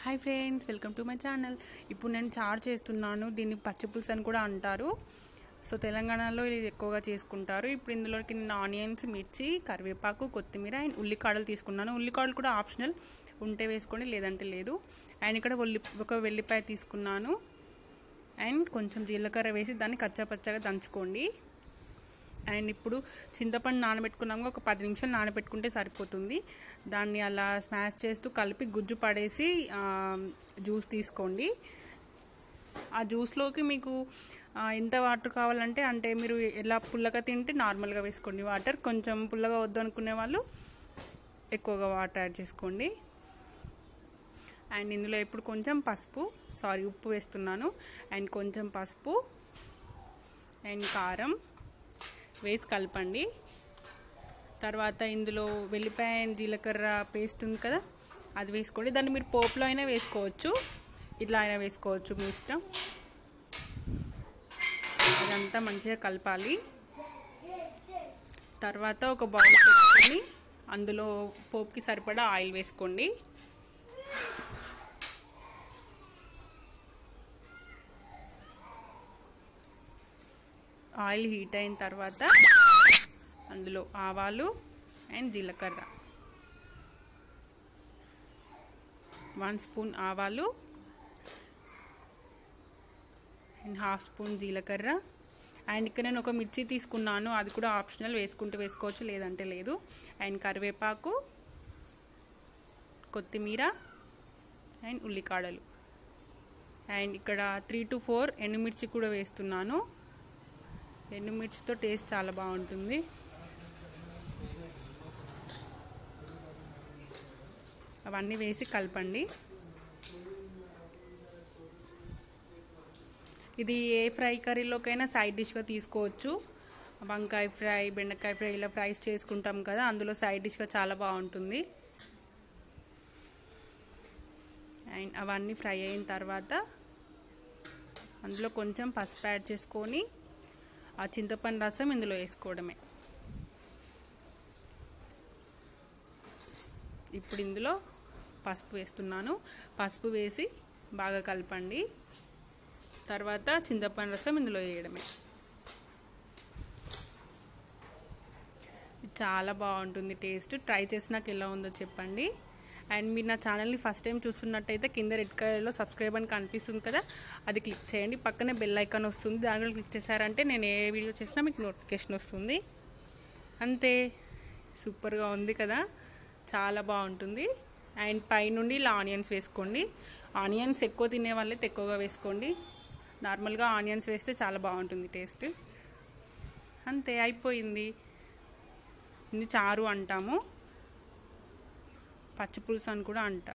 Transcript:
hi friends welcome to my channel ఇప్పుడు నేను చారు చేస్తున్నాను దీన్ని పచ్చిపులుసు అని కూడా అంటారు సో తెలంగాణలో ఇది ఎక్కువగా చేసుకుంటారు ఇప్పుడు ఇందులోకి నేను ఆనియన్స్ మిర్చి కరివేపాకు కొత్తిమీర అండ్ ఉల్లికాడలు తీసుకున్నాను ఉల్లికాడలు కూడా ఆప్షనల్ ఉంటే వేసుకోండి లేదంటే లేదు అండ్ ఇక్కడ ఉల్లి ఒక వెల్లిపాయ తీసుకున్నాను అండ్ కొంచెం జీలకర్ర వేసి దాన్ని కచ్చాపచ్చగా దంచుకోండి అండ్ ఇప్పుడు చింతపండు నానబెట్టుకున్నాము ఒక పది నిమిషాలు నానబెట్టుకుంటే సరిపోతుంది దాన్ని అలా స్మాష్ చేస్తూ కలిపి గుజ్జు పడేసి జ్యూస్ తీసుకోండి ఆ జ్యూస్లోకి మీకు ఆ, ఎంత వాటర్ కావాలంటే అంటే మీరు ఎలా పుల్లగా తింటే నార్మల్గా వేసుకోండి వాటర్ కొంచెం పుల్లగా వద్దు అనుకునే వాళ్ళు ఎక్కువగా వాటర్ యాడ్ చేసుకోండి అండ్ ఇందులో ఇప్పుడు కొంచెం పసుపు సారీ ఉప్పు వేస్తున్నాను అండ్ కొంచెం పసుపు అండ్ కారం వేసి కలపండి తర్వాత ఇందులో వెల్లిపాయ అండ్ జీలకర్ర పేస్ట్ ఉంది కదా అది వేసుకోండి దాన్ని మీరు పోపులో అయినా వేసుకోవచ్చు ఇట్లా అయినా వేసుకోవచ్చు మీ ఇష్టం అదంతా మంచిగా కలపాలి తర్వాత ఒక బౌల్ పెట్టుకొని అందులో పోపుకి సరిపడా ఆయిల్ వేసుకోండి ఆయిల్ హీట్ అయిన తర్వాత అందులో ఆవాలు అండ్ జీలకర్ర వన్ స్పూన్ ఆవాలు అండ్ హాఫ్ స్పూన్ జీలకర్ర అండ్ ఇక్కడ నేను ఒక మిర్చి తీసుకున్నాను అది కూడా ఆప్షనల్ వేసుకుంటూ వేసుకోవచ్చు లేదంటే లేదు అండ్ కరివేపాకు కొత్తిమీర అండ్ ఉల్లికాడలు అండ్ ఇక్కడ త్రీ టు ఫోర్ ఎండుమిర్చి కూడా వేస్తున్నాను ఎండుమిర్చితో టేస్ట్ చాలా బాగుంటుంది అవన్నీ వేసి కలపండి ఇది ఏ ఫ్రై కర్రీలోకైనా సైడ్ డిష్గా తీసుకోవచ్చు వంకాయ ఫ్రై బెండకాయ ఫ్రై ఇలా ఫ్రైస్ చేసుకుంటాం కదా అందులో సైడ్ డిష్గా చాలా బాగుంటుంది అండ్ అవన్నీ ఫ్రై అయిన తర్వాత అందులో కొంచెం పసుపు యాడ్ చేసుకొని ఆ చింతపండు రసం ఇందులో వేసుకోవడమే ఇప్పుడు ఇందులో పసుపు వేస్తున్నాను పసుపు వేసి బాగా కలపండి తర్వాత చింతపండు రసం ఇందులో వేయడమే చాలా బాగుంటుంది టేస్ట్ ట్రై చేసినాక ఎలా ఉందో చెప్పండి అండ్ మీరు నా ఛానల్ని ఫస్ట్ టైం చూస్తున్నట్టయితే కింద రెడ్ కలర్లో సబ్స్క్రైబ్ అని కనిపిస్తుంది కదా అది క్లిక్ చేయండి పక్కనే బెల్ ఐకాన్ వస్తుంది దానిలో క్లిక్ చేశారంటే నేను ఏ వీడియో చేసినా మీకు నోటిఫికేషన్ వస్తుంది అంతే సూపర్గా ఉంది కదా చాలా బాగుంటుంది అండ్ పైనుండి ఇలా ఆనియన్స్ వేసుకోండి ఆనియన్స్ ఎక్కువ తినే వాళ్ళైతే ఎక్కువగా వేసుకోండి నార్మల్గా ఆనియన్స్ వేస్తే చాలా బాగుంటుంది టేస్ట్ అంతే అయిపోయింది ఇది చారు అంటాము పచ్చిపులుసు అని కూడా అంటాం